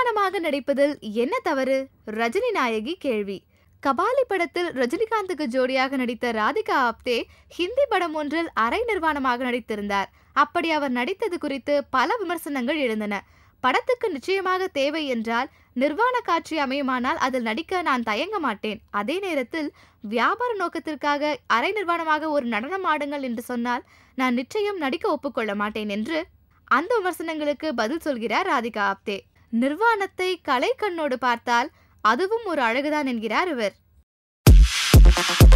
நிர்வாணமாக நடிப்பதில் என்ன தவறு ரஜினி நாயகி கேள்வி கபாலி படத்தில் ரஜினிகாந்துக்கு ஜோடியாக நடித்த ராதிகா ஆப்தே ஹிந்தி படம் ஒன்றில் அரை நிர்வாணமாக நடித்திருந்தார் அப்படி அவர் நடித்தது குறித்து பல விமர்சனங்கள் எழுந்தன படத்துக்கு நிச்சயமாக தேவை என்றால் நிர்வாண காட்சி அமையுமானால் அதில் நடிக்க நான் தயங்க மாட்டேன் அதே நேரத்தில் வியாபார நோக்கத்திற்காக அரை நிர்வாணமாக ஒரு நடனம் ஆடுங்கள் என்று சொன்னால் நான் நிச்சயம் நடிக்க ஒப்புக்கொள்ள மாட்டேன் என்று அந்த விமர்சனங்களுக்கு பதில் சொல்கிறார் ராதிகா ஆப்தே நிர்வாணத்தை கலை கண்ணோடு பார்த்தால் அதுவும் ஒரு அழகுதான் என்கிறார் இவர்